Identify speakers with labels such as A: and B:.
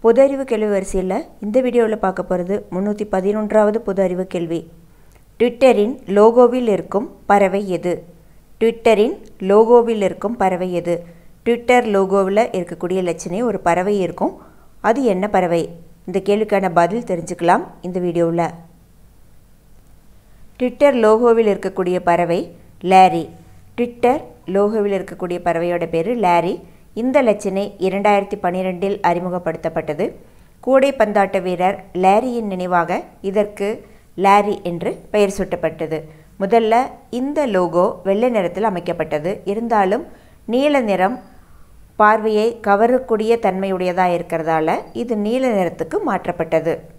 A: பொது அறிவு கேள்வி வரிசையில் இந்த வீடியோவில் பார்க்க போகிறது முந்நூற்றி பதினொன்றாவது பொது அறிவு கேள்வி ட்விட்டரின் லோகோவில் இருக்கும் பறவை எது ட்விட்டரின் லோகோவில் இருக்கும் பறவை எது ட்விட்டர் லோகோவில் இருக்கக்கூடிய லட்சணை ஒரு பறவை இருக்கும் அது என்ன பறவை இந்த கேள்விக்கான பதில் தெரிஞ்சுக்கலாம் இந்த வீடியோவில் ட்விட்டர் லோகோவில் இருக்கக்கூடிய பறவை லேரி ட்விட்டர் லோகோவில் இருக்கக்கூடிய பறவையோட பேர் லேரி இந்த லட்சணை இரண்டாயிரத்தி பன்னிரெண்டில் அறிமுகப்படுத்தப்பட்டது கூடைப்பந்தாட்ட வீரர் லேரியின் நினைவாக இதற்கு லேரி என்று பெயர் சூட்டப்பட்டது முதல்ல இந்த லோகோ வெள்ளை நிறத்தில் அமைக்கப்பட்டது இருந்தாலும் நீல நிறம் பார்வையை கவரக்கூடிய தன்மையுடையதாக இருக்கிறதால இது நீல நிறத்துக்கு மாற்றப்பட்டது